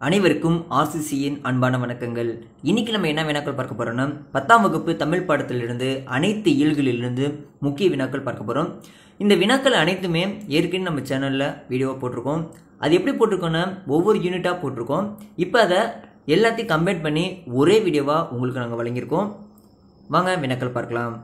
அனைவருக்கும் ஆர்சிசியின் அன்பான வணக்கங்கள் இன்னைக்கு நம்ம என்ன வினாக்கள் பார்க்க போறோம்னா பத்தாம் வகுப்பு தமிழ் பாடத்திலிருந்து அனைத்து இயல்களிலிருந்து முக்கிய வினாக்கள் பார்க்க போறோம் இந்த வினாக்கள் அனைத்துமே ஏற்கனவே நம்ம சேனல்ல வீடியோவாக போட்டிருக்கோம் அது எப்படி போட்டிருக்கோம்னா ஒவ்வொரு யூனிட்டாக போட்டிருக்கோம் இப்போ அதை எல்லாத்தையும் கம்பைன் பண்ணி ஒரே வீடியோவாக உங்களுக்கு நாங்கள் வழங்கியிருக்கோம் வாங்க வினாக்கள் பார்க்கலாம்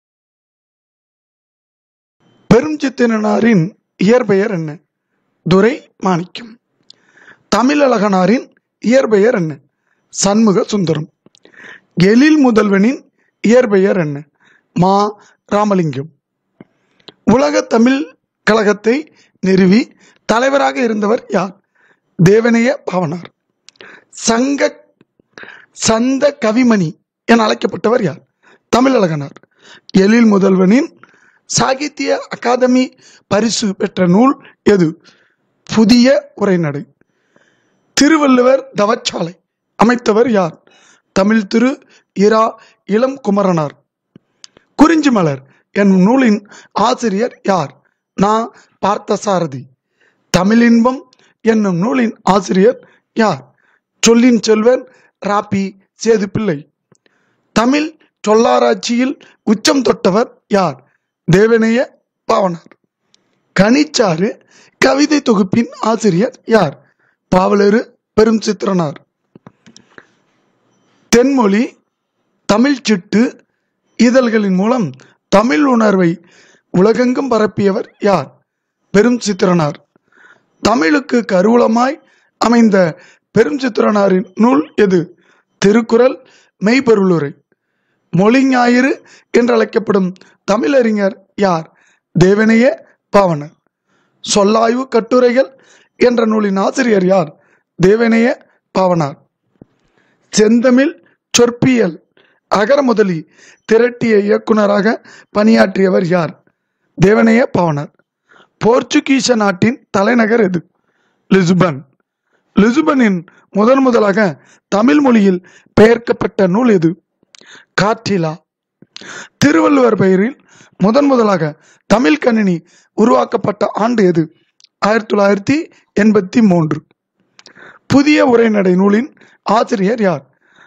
பெருஞ்சித்திரனாரின் இயற்பெயர் என்ன துரை மாணிக்கம் தமிழழகனாரின் இயற்பெயர் என்ன சண்முக சுந்தரம் எழில் முதல்வனின் இயற்பெயர் என்ன மா ராமலிங்கம் உலக தமிழ் கழகத்தை நிறுவி தலைவராக இருந்தவர் யார் தேவனைய பாவனார் சங்க சந்த கவிமணி என அழைக்கப்பட்டவர் யார் தமிழழகனார் எழில் முதல்வனின் சாகித்ய அகாதமி பரிசு பெற்ற நூல் எது புதிய உரைநடை திருவள்ளுவர் தவச்சாலை அமைத்தவர் யார் தமிழ் திரு இரா இளம் குமரனார் குறிஞ்சி மலர் என்னும் நூலின் ஆசிரியர் யார் நா பார்த்தசாரதி தமிழின்பம் என்னும் நூலின் ஆசிரியர் யார் சொல்லின் செல்வர் ராபி சேதுப்பிள்ளை தமிழ் சொல்லாராய்ச்சியில் உச்சம் தொட்டவர் யார் தேவனைய பாவனார் கனிச்சாறு கவிதை தொகுப்பின் ஆசிரியர் யார் பாவலரு பெரும் சித்திரனார் தென்மொழி தமிழ் சிட்டு இதழ்களின் மூலம் தமிழ் உணர்வை உலகெங்கும் பரப்பியவர் யார் பெரும் சித்திரனார் தமிழுக்கு கருவூலமாய் அமைந்த பெரும் சித்திரனாரின் நூல் எது திருக்குறள் மெய்ப்பொருளுரை மொழி ஞாயிறு என்றழைக்கப்படும் தமிழறிஞர் யார் தேவனைய பாவனர் சொல்லாய்வு கட்டுரைகள் என்ற நூலின் ஆசிரியர் யார் தேவனைய பாவனார் செந்தமிழ் சொற்பியல் அகரமுதலி திரட்டிய இயக்குனராக பணியாற்றியவர் யார் தேவனைய பாவனார் போர்ச்சுகீச நாட்டின் தலைநகர் எது லிசுபன் லிசுபனின் முதன் முதலாக தமிழ் மொழியில் பெயர்க்கப்பட்ட நூல் எது காற்றிலா திருவள்ளுவர் பெயரில் முதன் முதலாக தமிழ் கணினி உருவாக்கப்பட்ட ஆண்டு எது ஆயிரத்தி தொள்ளாயிரத்தி எண்பத்தி மூன்று புதிய உரைநடை நூலின் ஆசிரியர் யார்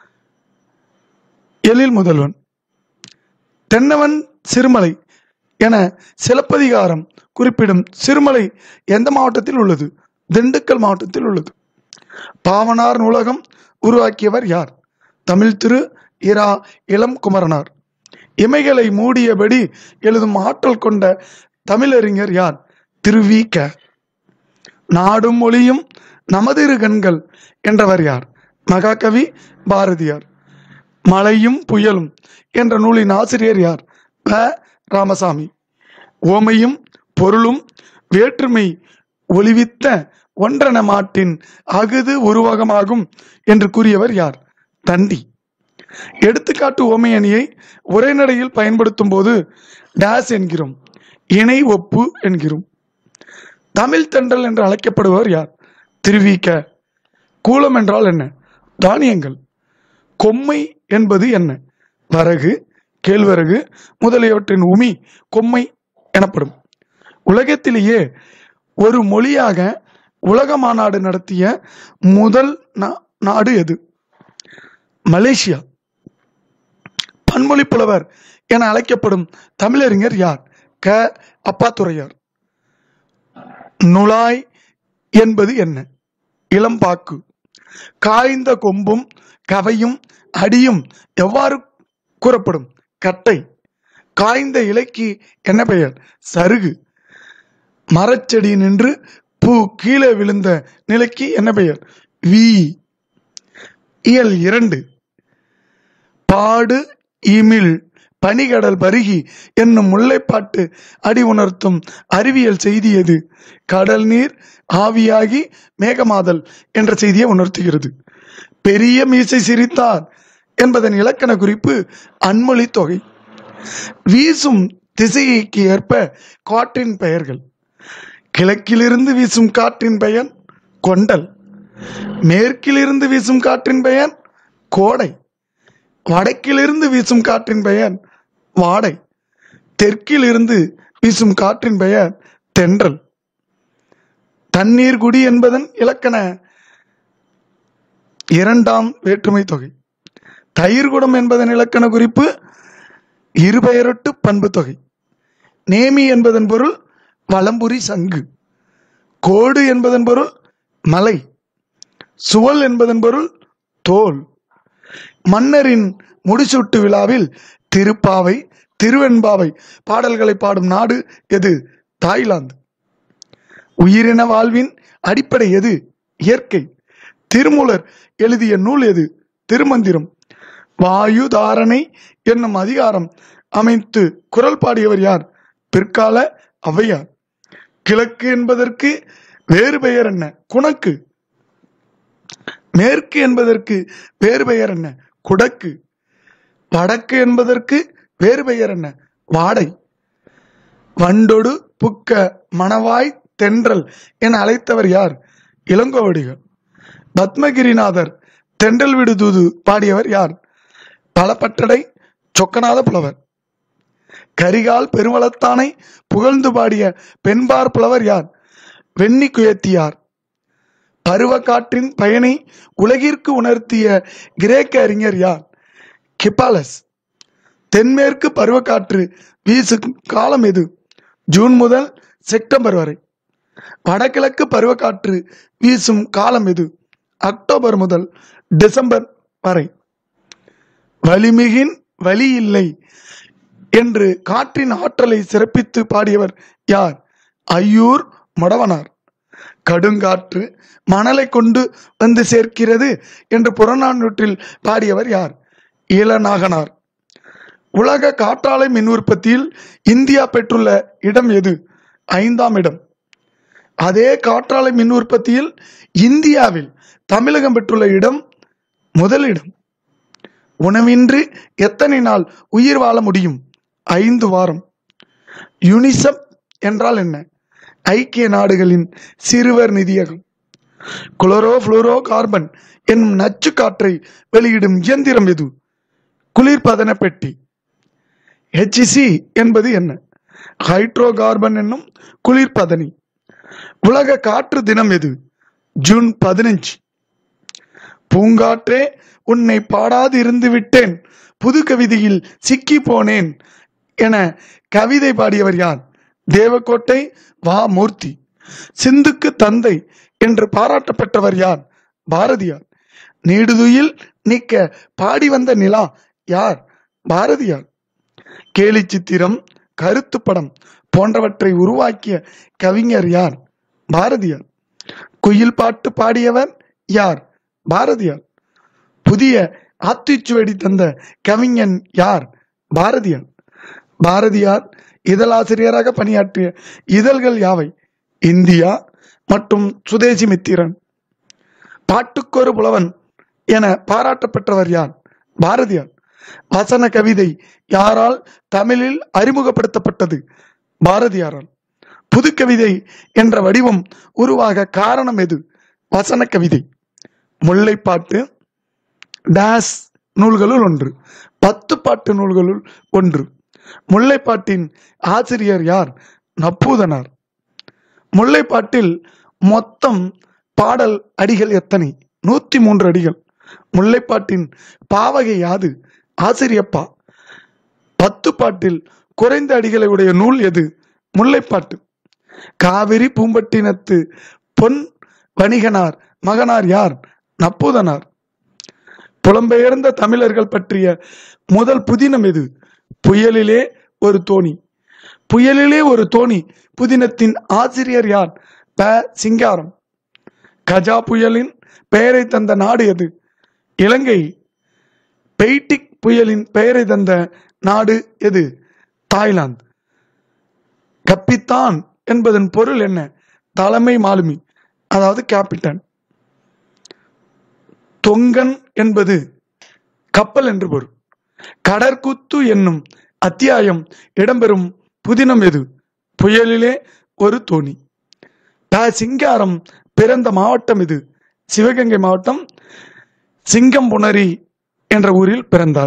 எழில் முதல்வன் தென்னவன் சிறுமலை என சிலப்பதிகாரம் குறிப்பிடும் சிறுமலை எந்த மாவட்டத்தில் உள்ளது திண்டுக்கல் மாவட்டத்தில் உள்ளது பாவனார் நூலகம் உருவாக்கியவர் யார் தமிழ் திரு இரா இளம் குமரனார் இமைகளை மூடியபடி எழுதும் ஆற்றல் கொண்ட தமிழறிஞர் யார் திருவிக நாடும் மொழியும் நமதிரு கண்கள் என்றவர் யார் மகாகவி பாரதியார் மழையும் புயலும் என்ற நூலின் ஆசிரியர் யார் ப ராமசாமி ஓமையும் பொருளும் வேற்றுமை ஒளிவித்த ஒன்றன மாட்டின் அகுது உருவகமாகும் என்று கூறியவர் யார் தண்டி எடுத்துக்காட்டு ஓமை அணியை உரைநடையில் பயன்படுத்தும் போது டேஸ் என்கிறோம் இணை ஒப்பு என்கிறோம் தமிழ் தென்றல் என்று அழைக்கப்படுபவர் யார் திருவிக்க கூலம் என்றால் என்ன தானியங்கள் கொம்மை என்பது என்ன வரகு கேழ்வரகு முதலியவற்றின் உமி கொம்மை எனப்படும் உலகத்திலேயே ஒரு மொழியாக உலக மாநாடு நடத்திய முதல் நா- நாடு எது மலேசியா பன்மொழி புலவர் என அழைக்கப்படும் தமிழறிஞர் யார் க அப்பாத்துரையார் நுழாய் என்பது என்ன இளம்பாக்கு காய்ந்த கொம்பும் கவையும் அடியும் எவ்வாறு கூறப்படும் கட்டை காய்ந்த இலைக்கு என்ன பெயர் சருகு மரச்செடி நின்று பூ கீழே விழுந்த நிலைக்கு என்ன பெயர் வீ இயல் இரண்டு பாடு இமிழ் பனிகடல் பருகி என்னும் முல்லைப்பாட்டு அடி உணர்த்தும் அறிவியல் செய்தி எது கடல் நீர் ஆவியாகி மேகமாதல் என்ற செய்தியை உணர்த்துகிறது பெரிய மீசை சிரித்தார் என்பதன் இலக்கண குறிப்பு அன்மொழி தொகை வீசும் திசைக்கு ஏற்ப காற்றின் பெயர்கள் கிழக்கிலிருந்து வீசும் காற்றின் பெயர் கொண்டல் மேற்கிலிருந்து வீசும் காற்றின் பெயர் கோடை வடக்கிலிருந்து வீசும் காற்றின் பெயர் வாடை தெற்கிலிருந்து வீசும் காற்றின் பெயர் தென்றல் தண்ணீர் குடி என்பதன் இலக்கண இரண்டாம் வேற்றுமை தொகை தயிர்குடம் என்பதன் இலக்கண குறிப்பு இருபெயரொட்டு பண்பு தொகை நேமி என்பதன் பொருள் வலம்புரி சங்கு கோடு என்பதன் பொருள் மலை சுவல் என்பதன் பொருள் தோல் மன்னரின் முடிசூட்டு விழாவில் திருப்பாவை திருவெண்பாவை பாடல்களை பாடும் நாடு எது தாய்லாந்து உயிரின வாழ்வின் அடிப்படை எது இயற்கை திருமூலர் எழுதிய நூல் எது திருமந்திரம் வாயு தாரணை என்னும் அதிகாரம் அமைத்து குரல் பாடியவர் யார் பிற்கால ஔவையார் கிழக்கு என்பதற்கு வேறு பெயர் என்ன குணக்கு மேற்கு என்பதற்கு வேறு பெயர் என்ன குடக்கு வடக்கு என்பதற்கு வேறு பெயர் என்ன வாடை வண்டொடு புக்க மணவாய் தென்றல் என அழைத்தவர் யார் இளங்கோவடிகள் பத்மகிரிநாதர் தென்றல் விடு தூது பாடியவர் யார் பலப்பட்டடை சொக்கநாத புலவர் கரிகால் பெருவளத்தானை புகழ்ந்து பாடிய பெண்பார் புலவர் யார் வெண்ணி குயத்தியார் பருவக்காற்றின் பயனை உலகிற்கு உணர்த்திய கிரேக்க அறிஞர் யார் கிப்பாலஸ் தென்மேற்கு பருவக்காற்று வீசும் காலம் எது ஜூன் முதல் செப்டம்பர் வரை வடகிழக்கு பருவக்காற்று வீசும் காலம் எது அக்டோபர் முதல் டிசம்பர் வரை வலிமிகின் வலி இல்லை என்று காற்றின் ஆற்றலை சிறப்பித்து பாடியவர் யார் ஐயூர் மடவனார் கடுங்காற்று மணலை கொண்டு வந்து சேர்க்கிறது என்று புறநானூற்றில் பாடியவர் யார் ஈழநாகனார் உலக காற்றாலை மின் உற்பத்தியில் இந்தியா பெற்றுள்ள இடம் எது ஐந்தாம் இடம் அதே காற்றாலை மின் உற்பத்தியில் இந்தியாவில் தமிழகம் பெற்றுள்ள இடம் முதலிடம் உணவின்றி எத்தனை நாள் உயிர் வாழ முடியும் ஐந்து வாரம் யுனிசெப் என்றால் என்ன ஐக்கிய நாடுகளின் சிறுவர் நிதியகம் குளோரோ புளோரோ கார்பன் என்னும் நச்சு காற்றை வெளியிடும் இயந்திரம் எது குளிர்பதன பெட்டி ஹெச்சிசி என்பது என்ன ஹைட்ரோ கார்பன் என்னும் குளிர்பதனி உலக காற்று தினம் எது ஜூன் பதினஞ்சு பூங்காற்றே உன்னை பாடாது இருந்து விட்டேன் புது கவிதையில் சிக்கி போனேன் என கவிதை பாடியவர் யார் தேவக்கோட்டை வா மூர்த்தி சிந்துக்கு தந்தை என்று பாராட்டப்பட்டவர் யார் பாரதியார் நீடுதுயில் நீக்க பாடி வந்த நிலா யார் பாரதியார் கேலி சித்திரம் கருத்து படம் போன்றவற்றை உருவாக்கிய கவிஞர் யார் பாரதியார் குயில் பாட்டு பாடியவர் யார் பாரதியார் புதிய ஆத்திச்சுவடி தந்த கவிஞன் யார் பாரதியார் பாரதியார் இதழாசிரியராக பணியாற்றிய இதழ்கள் யாவை இந்தியா மற்றும் சுதேசி மித்திரன் பாட்டுக்கொரு புலவன் என பாராட்டப்பட்டவர் யார் பாரதியார் வசன கவிதை யாரால் தமிழில் அறிமுகப்படுத்தப்பட்டது பாரதியாரால் புது கவிதை என்ற வடிவம் உருவாக காரணம் எது வசன கவிதை முல்லைப்பாட்டு டேஸ் நூல்களுள் ஒன்று பத்து பாட்டு நூல்களுள் ஒன்று முல்லைப்பாட்டின் ஆசிரியர் யார் நப்பூதனார் முல்லைப்பாட்டில் மொத்தம் பாடல் அடிகள் எத்தனை நூத்தி மூன்று அடிகள் முல்லைப்பாட்டின் பாவகை யாது ஆசிரியப்பா பத்து பாட்டில் குறைந்த அடிகளை உடைய நூல் எது முல்லைப்பாட்டு காவிரி பூம்பட்டினத்து பொன் வணிகனார் மகனார் யார் நப்பூதனார் புலம்பெயர்ந்த தமிழர்கள் பற்றிய முதல் புதினம் எது புயலிலே ஒரு தோணி புயலிலே ஒரு தோணி புதினத்தின் ஆசிரியர் யார் ப சிங்காரம் கஜா புயலின் பெயரை தந்த நாடு எது இலங்கை பெய்டிக் புயலின் பெயரை தந்த நாடு எது தாய்லாந்து கப்பித்தான் என்பதன் பொருள் என்ன தலைமை மாலுமி அதாவது கேபிட்டன் தொங்கன் என்பது கப்பல் என்று பொருள் கடற்குத்து என்னும் அத்தியாயம் இடம்பெறும் புதினம் எது புயலிலே ஒரு தோணி த சிங்காரம் பிறந்த மாவட்டம் இது சிவகங்கை மாவட்டம் சிங்கம்புணரி என்ற ஊரில் பிறந்தார்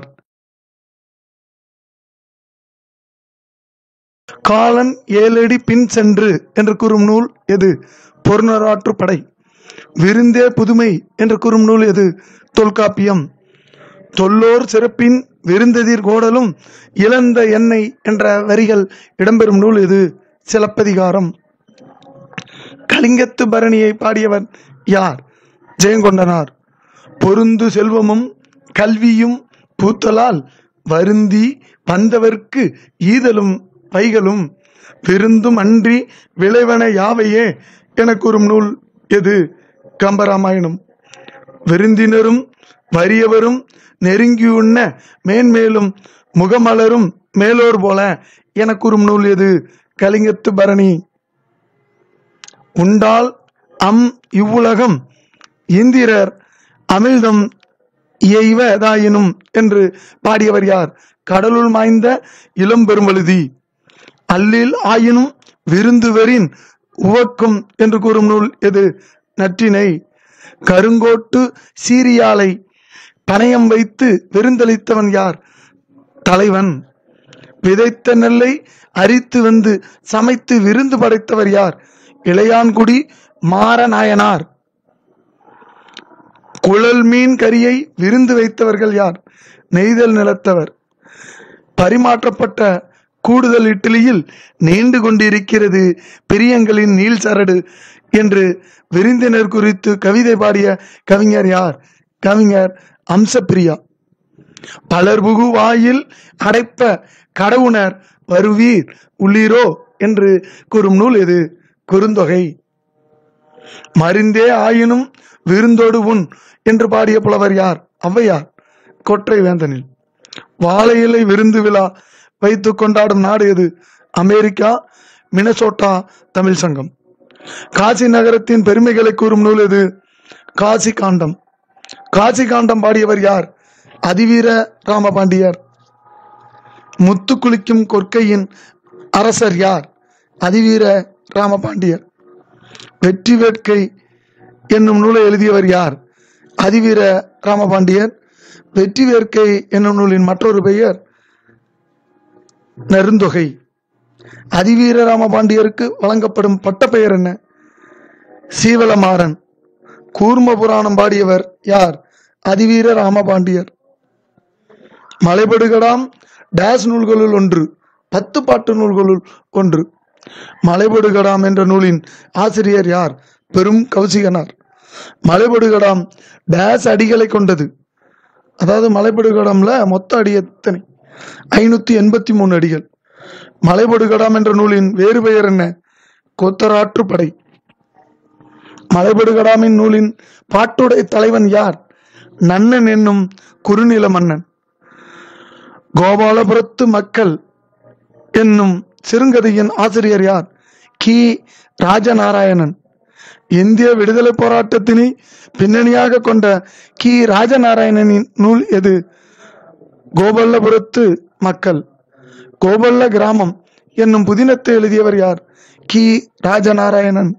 காலன் ஏழடி பின் சென்று என்று கூறும் நூல் எது பொருணராற்று படை விருந்தே புதுமை என்று கூறும் நூல் எது தொல்காப்பியம் தொல்லோர் சிறப்பின் விருந்தெதிர் கோடலும் இழந்த எண்ணெய் என்ற வரிகள் இடம்பெறும் நூல் எது சிலப்பதிகாரம் கலிங்கத்து பரணியை பாடியவர் யார் ஜெயங்கொண்டனார் பொருந்து செல்வமும் கல்வியும் பூத்தலால் வருந்தி வந்தவர்க்கு ஈதலும் வைகளும் விருந்தும் அன்றி விளைவன யாவையே என கூறும் நூல் எது கம்பராமாயணம் விருந்தினரும் வறியவரும் நெருங்கியுண்ண மேன்மேலும் முகமலரும் மேலோர் போல என கூறும் நூல் எது கலிங்கத்து பரணி உண்டால் அம் இவ்வுலகம் இந்திரர் அமிழ்தம் இயைவதாயினும் என்று பாடியவர் யார் கடலுள் மாய்ந்த இளம்பெரும்பழுதி அல்லில் ஆயினும் விருந்துவரின் உவக்கும் என்று கூறும் நூல் எது நற்றினை கருங்கோட்டு சீரியாலை பணயம் வைத்து விருந்தளித்தவன் யார் தலைவன் விதைத்த நெல்லை அரித்து வந்து சமைத்து விருந்து படைத்தவர் யார் இளையான்குடி மாரநாயனார் குழல் மீன் கரியை விருந்து வைத்தவர்கள் யார் நெய்தல் நிலத்தவர் பரிமாற்றப்பட்ட கூடுதல் இட்லியில் நீண்டு கொண்டிருக்கிறது பிரியங்களின் நீள் சரடு என்று விருந்தினர் குறித்து கவிதை பாடிய கவிஞர் யார் கவிஞர் அம்சப்பிரியா பலர்புகு வாயில் அடைப்ப கடவுணர் வருவீர் உள்ளீரோ என்று கூறும் நூல் எது குறுந்தொகை மருந்தே ஆயினும் விருந்தோடு உன் என்று பாடிய புலவர் யார் ஔவையார் கொற்றை வேந்தனில் வாழை இலை விருந்து விழா வைத்து கொண்டாடும் நாடு எது அமெரிக்கா மினசோட்டா தமிழ் சங்கம் காசி நகரத்தின் பெருமைகளை கூறும் நூல் எது காசி காண்டம் காசி காண்டம் பாடியவர் யார் அதிவீர ராமபாண்டியர் முத்து குளிக்கும் கொற்கையின் அரசர் யார் அதிவீர ராமபாண்டியர் வெற்றி வேட்கை என்னும் நூலை எழுதியவர் யார் அதிவீர ராமபாண்டியர் வெற்றி வேட்கை என்னும் நூலின் மற்றொரு பெயர் நெருந்தொகை அதிவீர ராமபாண்டியருக்கு வழங்கப்படும் பட்டப்பெயர் என்ன சீவலமாறன் கூர்ம புராணம் பாடியவர் யார் அதிவீர ராமபாண்டியர் மலைபடுகடாம் டேஸ் நூல்களுள் ஒன்று பத்து பாட்டு நூல்களுள் ஒன்று மலைபடுகடாம் என்ற நூலின் ஆசிரியர் யார் பெரும் கௌசிகனார் மலைபடுகடாம் டேஸ் அடிகளை கொண்டது அதாவது மலைபடுகடாம்ல மொத்த அடி எத்தனை ஐநூத்தி எண்பத்தி மூணு அடிகள் மலைபடுகடாம் என்ற நூலின் வேறு பெயர் என்ன கொத்தராற்று படை மலைபடுகடாமின் நூலின் பாட்டுடை தலைவன் யார் நன்னன் என்னும் குறுநில மன்னன் கோபாலபுரத்து மக்கள் என்னும் சிறுங்கதையின் ஆசிரியர் யார் கி ராஜநாராயணன் இந்திய விடுதலை போராட்டத்தினை பின்னணியாக கொண்ட கி ராஜநாராயணனின் நூல் எது கோபல்லபுரத்து மக்கள் கோபல்ல கிராமம் என்னும் புதினத்தை எழுதியவர் யார் கி ராஜநாராயணன்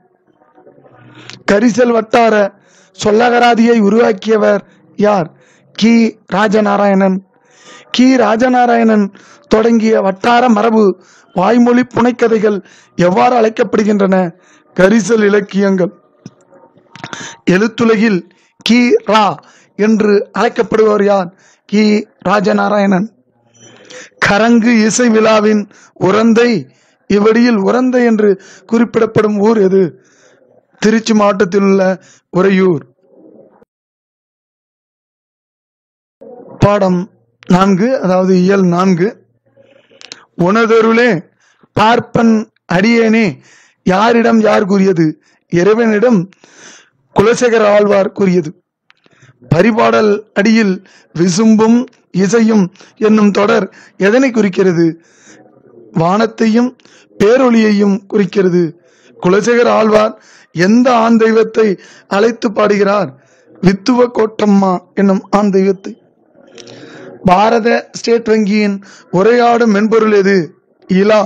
கரிசல் வட்டார சொல்லகராதியை உருவாக்கியவர் யார் கி ராஜநாராயணன் கி ராஜநாராயணன் தொடங்கிய வட்டார மரபு வாய்மொழி புனைக்கதைகள் எவ்வாறு அழைக்கப்படுகின்றன கரிசல் இலக்கியங்கள் எழுத்துலகில் கி ரா என்று அழைக்கப்படுபவர் யார் கி ராஜநாராயணன் கரங்கு இசை விழாவின் உரந்தை இவ்வடியில் உரந்தை என்று குறிப்பிடப்படும் ஊர் எது திருச்சி மாவட்டத்தில் உள்ள உறையூர் பாடம் நான்கு அதாவது இயல் நான்கு உனதருளே பார்ப்பன் அடியேனே யாரிடம் யார் கூறியது இறைவனிடம் குலசேகர ஆழ்வார் கூறியது பரிபாடல் அடியில் விசும்பும் இசையும் என்னும் தொடர் எதனை குறிக்கிறது வானத்தையும் பேரொளியையும் குறிக்கிறது குலசேகர ஆழ்வார் எந்த ஆண் தெய்வத்தை அழைத்து பாடுகிறார் வித்துவ கோட்டம்மா என்னும் ஆண் தெய்வத்தை பாரத ஸ்டேட் வங்கியின் உரையாடும் மென்பொருள் எது இலா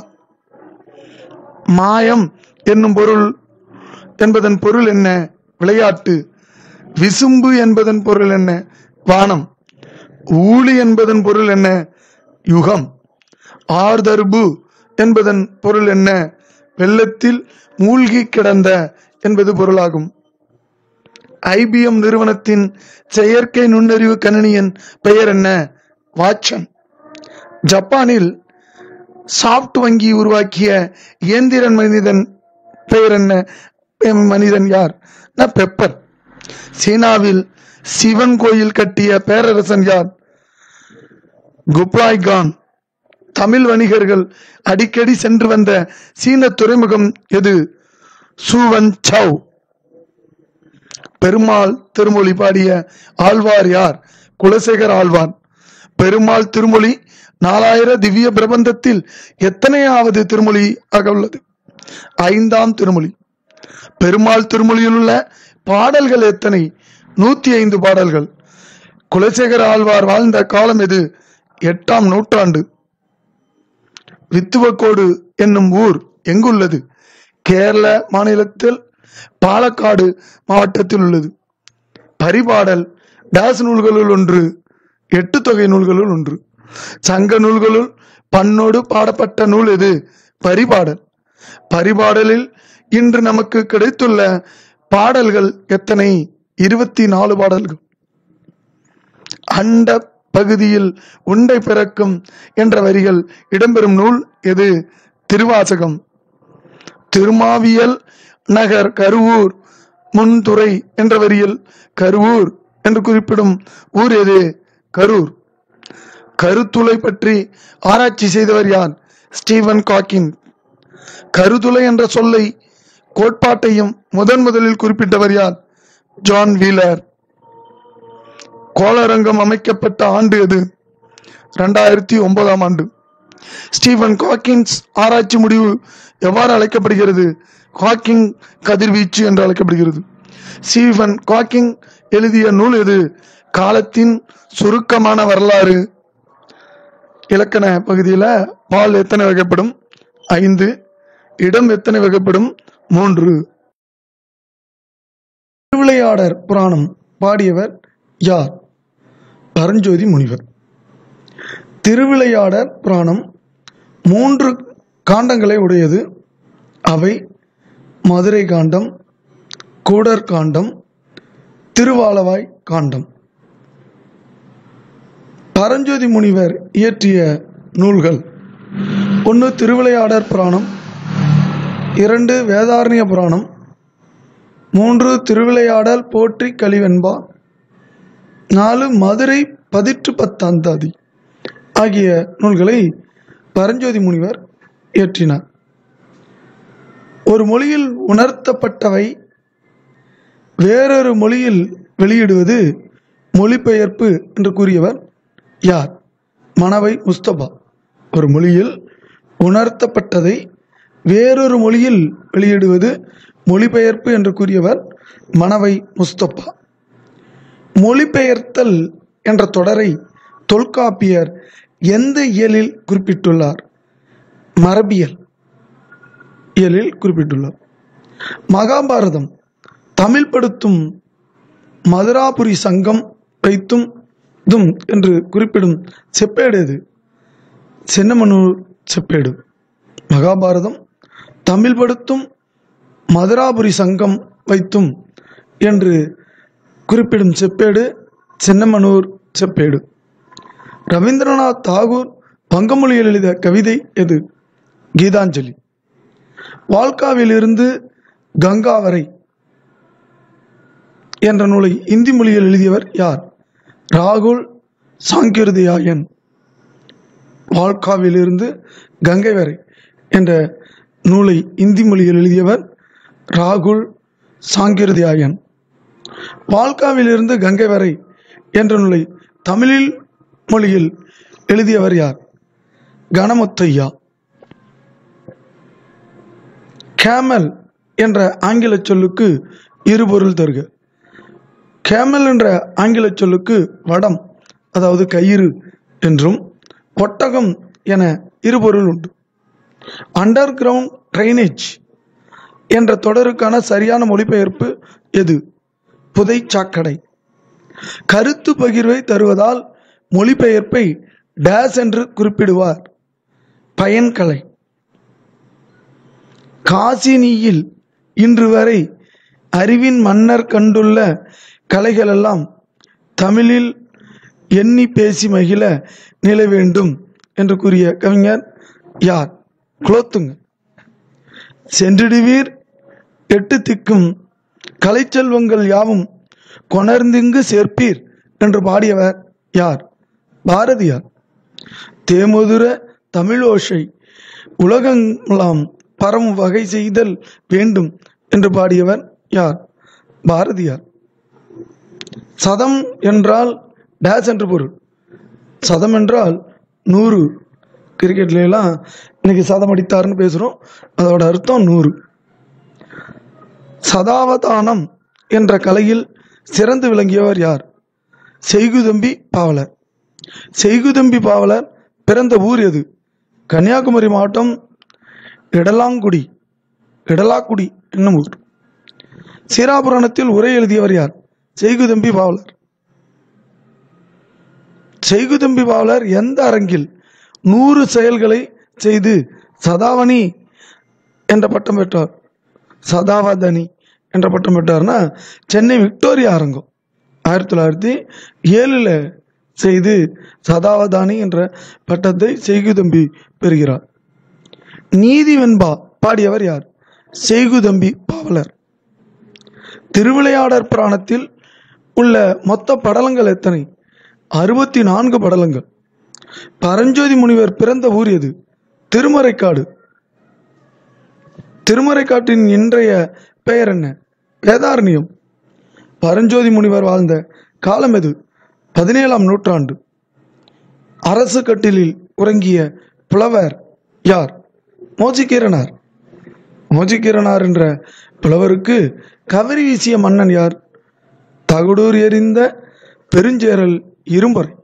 மாயம் என்னும் பொருள் என்பதன் பொருள் என்ன விளையாட்டு விசும்பு என்பதன் பொருள் என்ன வானம் ஊழி என்பதன் பொருள் என்ன யுகம் ஆர்தர்பு என்பதன் பொருள் என்ன வெள்ளத்தில் மூழ்கி கிடந்த என்பது பொருளாகும் ஐபிஎம் நிறுவனத்தின் செயற்கை நுண்ணறிவு கணினியின் பெயர் என்ன வாட்சன் ஜப்பானில் சாப்ட் வங்கி உருவாக்கிய இயந்திரன் மனிதன் பெயர் என்ன எம் மனிதன் யார் நான் பெப்பர் சீனாவில் சிவன் கோயில் கட்டிய பேரரசன் யார் குப்லாய் கான் தமிழ் வணிகர்கள் அடிக்கடி சென்று வந்த சீன துறைமுகம் எது சூவன் சவ் பெருமாள் திருமொழி பாடிய ஆழ்வார் யார் குலசேகர் ஆழ்வார் பெருமாள் திருமொழி நாலாயிர திவ்ய பிரபந்தத்தில் எத்தனையாவது திருமொழி ஆக உள்ளது ஐந்தாம் திருமொழி பெருமாள் திருமொழியில் உள்ள பாடல்கள் எத்தனை நூத்தி ஐந்து பாடல்கள் குலசேகர ஆழ்வார் வாழ்ந்த காலம் எது எட்டாம் நூற்றாண்டு வித்துவக்கோடு என்னும் ஊர் எங்குள்ளது கேரள மாநிலத்தில் பாலக்காடு மாவட்டத்தில் உள்ளது பரிபாடல் டேஸ் நூல்களுள் ஒன்று எட்டு தொகை நூல்களுள் ஒன்று சங்க நூல்களுள் பண்ணோடு பாடப்பட்ட நூல் எது பரிபாடல் பரிபாடலில் இன்று நமக்கு கிடைத்துள்ள பாடல்கள் எத்தனை இருபத்தி நாலு பாடல்கள் அண்ட பகுதியில் உண்டை பிறக்கும் என்ற வரிகள் இடம்பெறும் நூல் எது திருவாசகம் திருமாவியல் நகர் கருவூர் முன்துறை என்ற வரியில் கருவூர் என்று குறிப்பிடும் ஊர் எது கரூர் கருத்துளை பற்றி ஆராய்ச்சி செய்தவர் யார் ஸ்டீவன் காக்கின் கருதுளை என்ற சொல்லை கோட்பாட்டையும் முதன் முதலில் குறிப்பிட்டவர் யார் ஜான் வீலர் கோளரங்கம் அமைக்கப்பட்ட ஆண்டு எது ரெண்டாயிரத்தி ஒன்பதாம் ஆண்டு ஸ்டீவன் காக்கின்ஸ் ஆராய்ச்சி முடிவு எவ்வாறு அழைக்கப்படுகிறது காக்கிங் கதிர்வீச்சு என்று அழைக்கப்படுகிறது ஸ்டீவன் காக்கிங் எழுதிய நூல் எது காலத்தின் சுருக்கமான வரலாறு இலக்கண பகுதியில் பால் எத்தனை வகைப்படும் ஐந்து இடம் எத்தனை வகைப்படும் மூன்று திருவிளையாடர் புராணம் பாடியவர் யார் பரஞ்சோதி முனிவர் திருவிளையாடர் புராணம் மூன்று காண்டங்களை உடையது அவை மதுரை காண்டம் கூடர் காண்டம் திருவாலவாய் காண்டம் பரஞ்சோதி முனிவர் இயற்றிய நூல்கள் ஒன்று திருவிளையாடர் புராணம் இரண்டு வேதாரண்ய புராணம் மூன்று திருவிளையாடல் போற்றி கலிவெண்பா நாலு மதுரை பதிற்று பத்தாந்தாதி ஆகிய நூல்களை பரஞ்சோதி முனிவர் இயற்றினார் ஒரு மொழியில் உணர்த்தப்பட்டவை வேறொரு மொழியில் வெளியிடுவது மொழிபெயர்ப்பு என்று கூறியவர் யார் மணவை முஸ்தபா ஒரு மொழியில் உணர்த்தப்பட்டதை வேறொரு மொழியில் வெளியிடுவது மொழிபெயர்ப்பு என்று கூறியவர் மணவை முஸ்தபா மொழிபெயர்த்தல் என்ற தொடரை தொல்காப்பியர் எந்த இயலில் குறிப்பிட்டுள்ளார் மரபியல் இயலில் குறிப்பிட்டுள்ளார் மகாபாரதம் தமிழ் படுத்தும் மதுராபுரி சங்கம் வைத்தும் தும் என்று குறிப்பிடும் செப்பேடு எது சின்னமனூர் செப்பேடு மகாபாரதம் தமிழ் படுத்தும் மதுராபுரி சங்கம் வைத்தும் என்று குறிப்பிடும் செப்பேடு சின்னமனூர் செப்பேடு ரவீந்திரநாத் தாகூர் வங்கமொழியில் எழுதிய கவிதை எது கீதாஞ்சலி வால்காவிலிருந்து கங்கா வரை என்ற நூலை இந்தி மொழியில் எழுதியவர் யார் ராகுல் சாங்கிருதயாயன் வால்காவிலிருந்து கங்கை வரை என்ற நூலை இந்தி மொழியில் எழுதியவர் ராகுல் சாங்கிருதயாயன் வால்காவிலிருந்து கங்கை வரை என்ற நூலை தமிழில் மொழியில் எழுதியவர் யார் கணமுத்தையா கேமல் என்ற ஆங்கில சொல்லுக்கு இருபொருள் தருக கேமல் என்ற ஆங்கில சொல்லுக்கு வடம் அதாவது கயிறு என்றும் ஒட்டகம் என இருபொருள் உண்டு அண்டர் கிரவுண்ட் ட்ரைனேஜ் என்ற தொடருக்கான சரியான மொழிபெயர்ப்பு எது புதை சாக்கடை கருத்து பகிர்வை தருவதால் மொழிபெயர்ப்பை டேஸ் என்று குறிப்பிடுவார் பயன்கலை காசினியில் இன்று வரை அறிவின் மன்னர் கண்டுள்ள கலைகளெல்லாம் தமிழில் எண்ணி பேசி மகிழ நில வேண்டும் என்று கூறிய கவிஞர் யார் குலோத்துங்க சென்றிடுவீர் எட்டு திக்கும் கலைச்செல்வங்கள் யாவும் கொணர்ந்திங்கு சேர்ப்பீர் என்று பாடியவர் யார் பாரதியார் தேமுதுர தமிழோசை உலகெல்லாம் பரவும் வகை செய்தல் வேண்டும் என்று பாடியவர் யார் பாரதியார் சதம் என்றால் டேஸ் என்று பொருள் சதம் என்றால் நூறு கிரிக்கெட்ல எல்லாம் இன்னைக்கு சதம் அடித்தார்னு பேசுகிறோம் அதோட அர்த்தம் நூறு சதாவதானம் என்ற கலையில் சிறந்து விளங்கியவர் யார் செய்குதம்பி பாவலர் செய்குதம்பி பாவலர் பிறந்த ஊர் எது கன்னியாகுமரி மாவட்டம் இடலாங்குடி இடலாக்குடி என்னும் ஊர் சீராபுராணத்தில் உரை எழுதியவர் யார் செய்குதம்பி பாவலர் செய்குதம்பி பாவலர் எந்த அரங்கில் நூறு செயல்களை செய்து சதாவணி என்ற பட்டம் பெற்றார் சதாவதனி என்ற பட்டம் பெற்றார்னா சென்னை விக்டோரியா அரங்கம் ஆயிரத்தி தொள்ளாயிரத்தி ஏழில் செய்து சதாவதானி என்ற பட்டத்தை செய்குதம்பி பெறுகிறார் நீதி வெண்பா பாடியவர் யார் செய்குதம்பி பாவலர் திருவிளையாடற் புராணத்தில் உள்ள மொத்த படலங்கள் எத்தனை அறுபத்தி நான்கு படலங்கள் பரஞ்சோதி முனிவர் பிறந்த ஊர் எது திருமறைக்காடு திருமறைக்காட்டின் இன்றைய பெயர் என்ன வேதாரண்யம் பரஞ்சோதி முனிவர் வாழ்ந்த காலம் எது பதினேழாம் நூற்றாண்டு அரசு கட்டிலில் உறங்கிய புலவர் யார் மோஜிகீரனார் மோஜிகீரனார் என்ற புலவருக்கு கவரி வீசிய மன்னன் யார் தகுடூர் எறிந்த பெருஞ்சேரல் இரும்பறை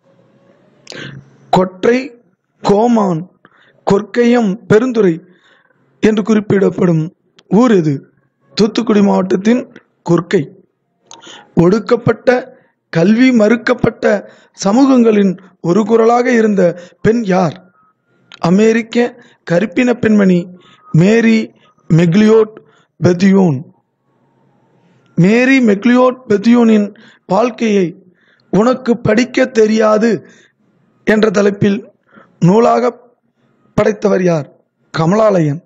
கொற்றை கோமான் கொற்கையம் பெருந்துறை என்று குறிப்பிடப்படும் ஊர் எது தூத்துக்குடி மாவட்டத்தின் கொற்கை ஒடுக்கப்பட்ட கல்வி மறுக்கப்பட்ட சமூகங்களின் ஒரு குரலாக இருந்த பெண் யார் அமெரிக்க கருப்பின பெண்மணி மேரி மெக்லியோட் பெத்தியோன் மேரி மெக்லியோட் பெத்தியோனின் வாழ்க்கையை உனக்கு படிக்க தெரியாது என்ற தலைப்பில் நூலாக படைத்தவர் யார் கமலாலயன்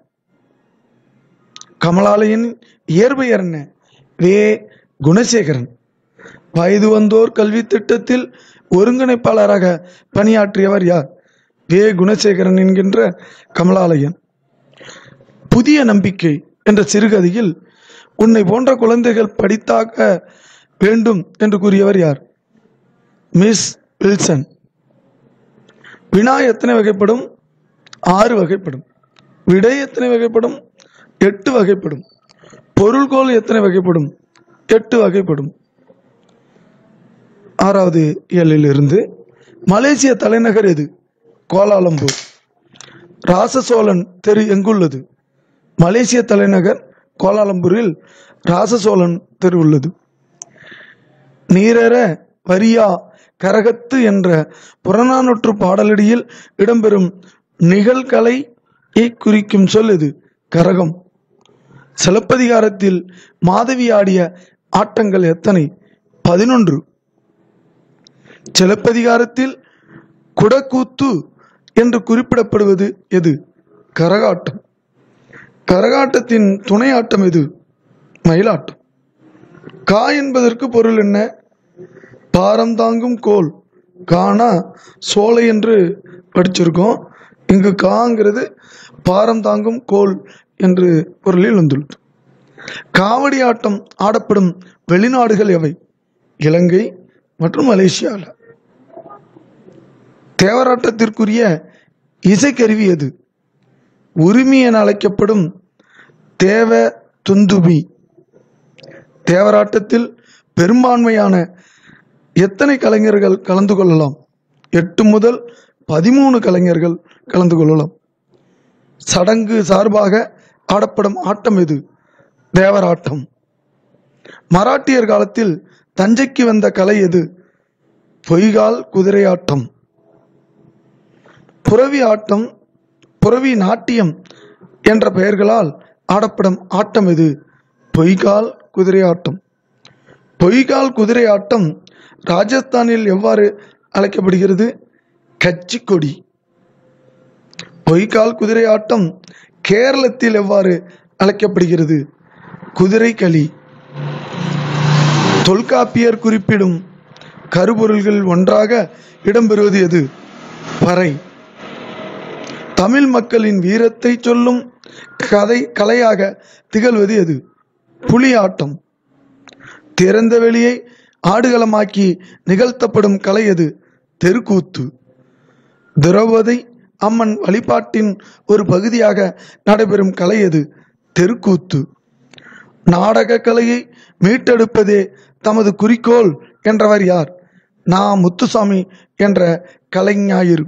கமலாலயன் இயற்பெயர் என்ன வே குணசேகரன் வயது வந்தோர் கல்வி திட்டத்தில் ஒருங்கிணைப்பாளராக பணியாற்றியவர் யார் வே குணசேகரன் என்கின்ற கமலாலயன் புதிய நம்பிக்கை என்ற சிறுகதையில் உன்னை போன்ற குழந்தைகள் படித்தாக்க வேண்டும் என்று கூறியவர் யார் மிஸ் வில்சன் வினா எத்தனை வகைப்படும் ஆறு வகைப்படும் விடை எத்தனை வகைப்படும் எட்டு வகைப்படும் பொருள்கோள் எத்தனை வகைப்படும் எட்டு வகைப்படும் ஆறாவது இயலிலிருந்து மலேசிய தலைநகர் எது கோலாலம்பூர் ராசசோழன் தெரு எங்குள்ளது மலேசிய தலைநகர் கோலாலம்பூரில் ராசசோழன் தெரு உள்ளது நீரற வரியா கரகத்து என்ற புறநானூற்று பாடலடியில் இடம்பெறும் நிகழ்கலையை குறிக்கும் சொல் இது கரகம் சிலப்பதிகாரத்தில் மாதவி ஆடிய ஆட்டங்கள் எத்தனை பதினொன்று சிலப்பதிகாரத்தில் குடக்கூத்து என்று குறிப்பிடப்படுவது எது கரகாட்டம் கரகாட்டத்தின் துணை ஆட்டம் எது மயிலாட்டம் கா என்பதற்கு பொருள் என்ன பாரம் தாங்கும் கோல் கானா சோலை என்று படிச்சிருக்கோம் இங்கு காங்கிறது பாரம் தாங்கும் கோல் என்று பொருளில் வந்துள்ளது காவடி ஆட்டம் ஆடப்படும் வெளிநாடுகள் எவை இலங்கை மற்றும் மலேசியாவில் தேவராட்டத்திற்குரிய இசைக்கருவி எது உரிமை என அழைக்கப்படும் தேவ துந்துபி தேவராட்டத்தில் பெரும்பான்மையான எத்தனை கலைஞர்கள் கலந்து கொள்ளலாம் எட்டு முதல் பதிமூணு கலைஞர்கள் கலந்து கொள்ளலாம் சடங்கு சார்பாக ஆடப்படும் ஆட்டம் எது தேவராட்டம் மராட்டியர் காலத்தில் தஞ்சைக்கு வந்த கலை எது பொய்கால் குதிரையாட்டம் புறவி ஆட்டம் புறவி நாட்டியம் என்ற பெயர்களால் ஆடப்படும் ஆட்டம் எது பொய்கால் குதிரை ஆட்டம் பொய்கால் குதிரை ஆட்டம் ராஜஸ்தானில் எவ்வாறு அழைக்கப்படுகிறது கச்சி கொடி பொய்கால் குதிரை ஆட்டம் கேரளத்தில் எவ்வாறு அழைக்கப்படுகிறது குதிரை களி தொல்காப்பியர் குறிப்பிடும் கருப்பொருள்கள் ஒன்றாக இடம்பெறுவது எது பறை தமிழ் மக்களின் வீரத்தை சொல்லும் கதை கலையாக திகழ்வது எது புலியாட்டம் திறந்த வெளியை ஆடுகளமாக்கி நிகழ்த்தப்படும் கலை எது தெருக்கூத்து திரௌபதி அம்மன் வழிபாட்டின் ஒரு பகுதியாக நடைபெறும் கலை எது தெருக்கூத்து நாடக கலையை மீட்டெடுப்பதே தமது குறிக்கோள் என்றவர் யார் நா முத்துசாமி என்ற கலைஞாயிறு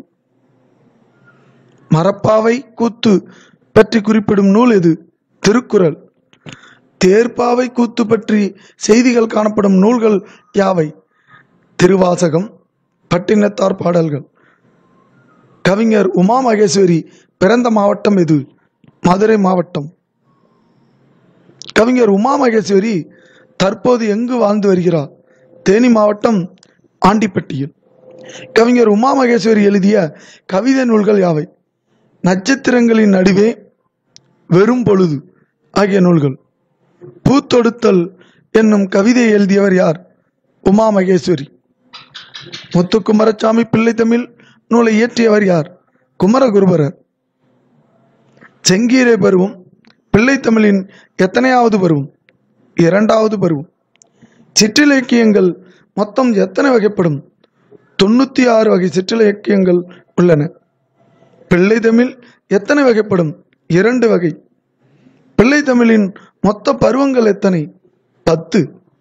மரப்பாவை கூத்து பற்றி குறிப்பிடும் நூல் எது திருக்குறள் தேர்ப்பாவை கூத்து பற்றி செய்திகள் காணப்படும் நூல்கள் யாவை திருவாசகம் பட்டினத்தார் பாடல்கள் கவிஞர் உமா மகேஸ்வரி பிறந்த மாவட்டம் எது மதுரை மாவட்டம் கவிஞர் உமா மகேஸ்வரி தற்போது எங்கு வாழ்ந்து வருகிறார் தேனி மாவட்டம் ஆண்டிப்பட்டியில் கவிஞர் உமா மகேஸ்வரி எழுதிய கவிதை நூல்கள் யாவை நட்சத்திரங்களின் நடுவே வெறும் பொழுது ஆகிய நூல்கள் பூத்தொடுத்தல் என்னும் கவிதை எழுதியவர் யார் உமா மகேஸ்வரி முத்துக்குமாரசாமி பிள்ளை தமிழ் நூலை இயற்றியவர் யார் குமரகுருபரர் செங்கீரை பருவம் பிள்ளை தமிழின் எத்தனையாவது பருவம் இரண்டாவது பருவம் சிற்றிலக்கியங்கள் மொத்தம் எத்தனை வகைப்படும் தொண்ணூற்றி ஆறு வகை சிற்றிலக்கியங்கள் உள்ளன பிள்ளை தமிழ் எத்தனை வகைப்படும் இரண்டு வகை பிள்ளை தமிழின் மொத்த பருவங்கள் எத்தனை பத்து